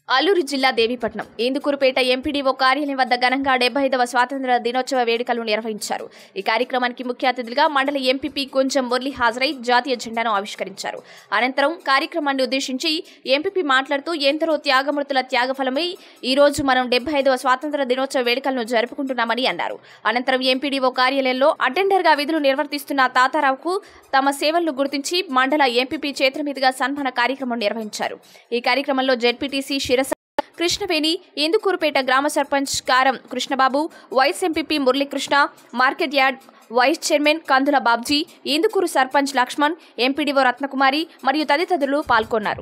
అల్లూరు జిల్లా దేవీపట్నం ఇందుకూరుపేట ఎంపీడీఓ కార్యాలయం వద్ద ఘనంగా డెబ్బై ఐదవ స్వాతంత్ర దినోత్సవ వేడుకలు నిర్వహించారు ఈ కార్యక్రమానికి ముఖ్య అతిథులుగా మండల ఎంపీపీ కొంచెం మురళి హాజరై జాతీయ జెండాను ఆవిష్కరించారు అనంతరం కార్యక్రమాన్ని ఉద్దేశించి ఎంపీపీ మాట్లాడుతూ ఎందరో త్యాగమూర్తుల త్యాగఫలమై ఈ రోజు మనం డెబ్బై ఐదవ స్వాతంత్ర దినోత్సవ వేడుకలను జరుపుకుంటున్నామని అన్నారు అనంతరం ఎంపీడీఓ కార్యాలయంలో అటెండర్గా విధులు నిర్వర్తిస్తున్న తాతారావుకు తమ సేవలను గుర్తించి మండల ఎంపీపీ చేతుల మీదుగా సన్మాన కార్యక్రమం నిర్వహించారు ఈ కార్యక్రమంలో జెడ్పీటీసీ శిరస కృష్ణవేణి ఇందుకూరుపేట గ్రామ sarpanch Karam Krishnababu vice MPP Muralikrishna market yard vice chairman Kandula Babji Indukuru sarpanch Lakshman MPDO Ratnakumari మరియు తదితరులు పాల్గొన్నారు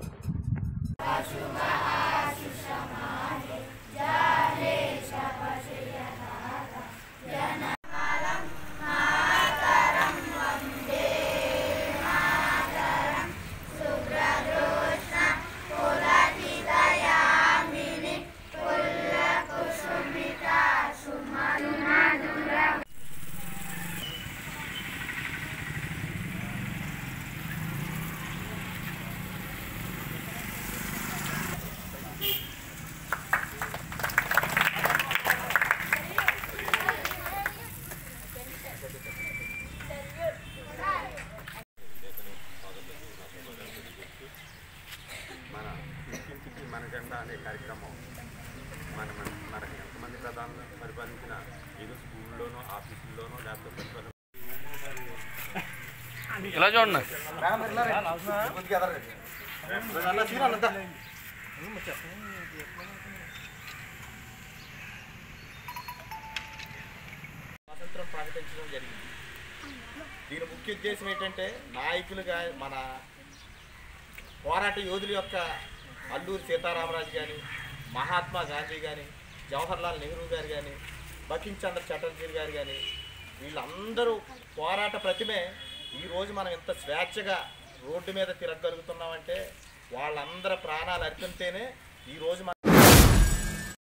మన ఇంటింటికి మన జెండా అనే కార్యక్రమం మన మన మనకి ఎంతమంది ప్రధానులు పరిపాలించిన ఏదో స్కూల్లోనో ఆఫీసుల్లోనో లేకపోతే పరిపాలన ఇలా చూడండి స్వాతంత్రం ప్రకటించడం జరిగింది దీని ముఖ్య ఉద్దేశం ఏంటంటే నాయకులుగా మన పోరాట యోధుల యొక్క అల్లూరి సీతారామరాజు కానీ మహాత్మా గాంధీ కానీ జవహర్లాల్ నెహ్రూ గారు కానీ బకిం చంద్ర చటర్జీ గారు కానీ వీళ్ళందరూ పోరాట ప్రతిమే ఈరోజు మనం ఇంత స్వేచ్ఛగా రోడ్డు మీద తిరగగలుగుతున్నామంటే వాళ్ళందరి ప్రాణాలు అర్పితేనే ఈరోజు మనం